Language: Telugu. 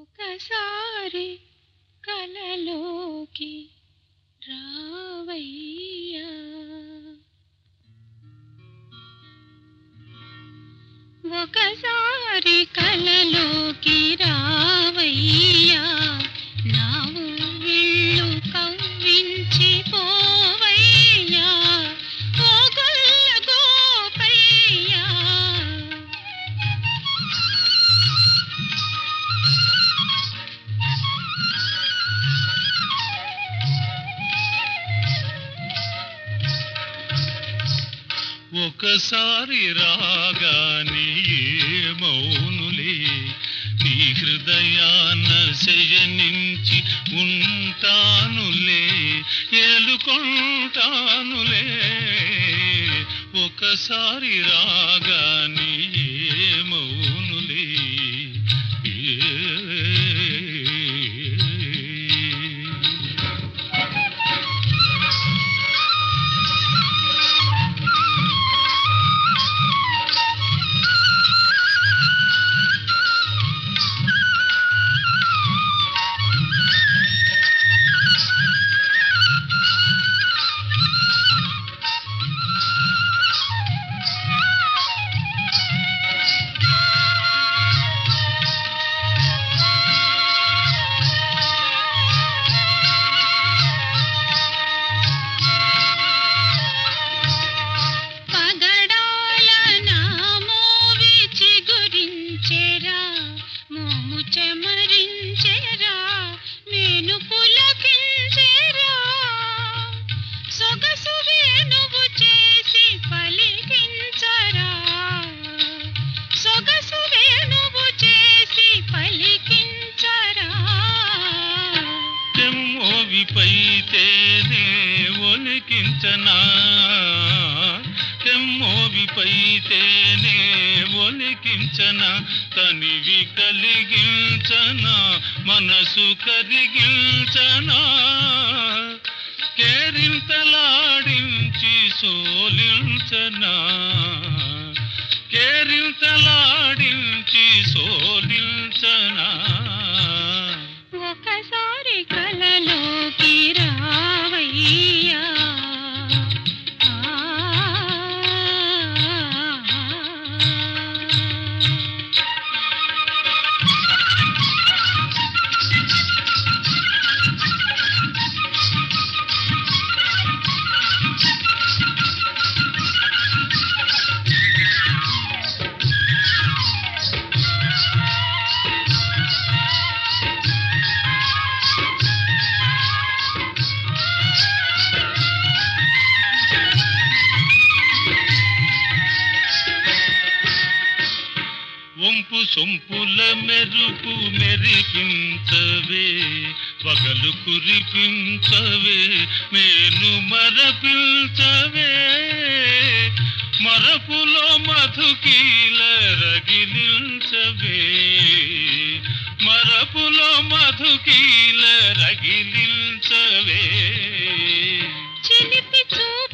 ఒకసారి కలలోకి రావయ్యా ఒకసారి కలలోకి రావయ్యా నా ఊళ్ళు కవ్వించి పోవయ్యా ఓ గొల్ల గోపయ్యా ఒకసారి రాగానే మౌనులే నీ హృదయాన శయనించి ఉంటానులే ఏలుకుంటానులే ఒకసారి రాగానే మౌనులే ఏ పగడాల నా మోవి చిగురించెరా మోము చెమరించెరా నేను పులకించెరా సొగసు వేణువు చేసి పలికించరా సొగసు వేణువు చేసి పలికించరా తెమ్మోవిపైతేనే ఒలికించనా తెమ్మోవిపైతేనే ఒలికించనా తనివి కలిగించనా మనసు కరిగించనా కేరింతలాడించి సోలించనా కేరింతలాడించి సోలించనా ఒకసారి కలలోకి రావయ్యా ఆ. వంపు సొంపుల మెరుపు మెరిపించవే పగలు కురిపించవే మేను మరపించవే మరపులో మధుకీల రగిలించవే మరపులో మధుకీల రగిలించవే చిలిపి చూపు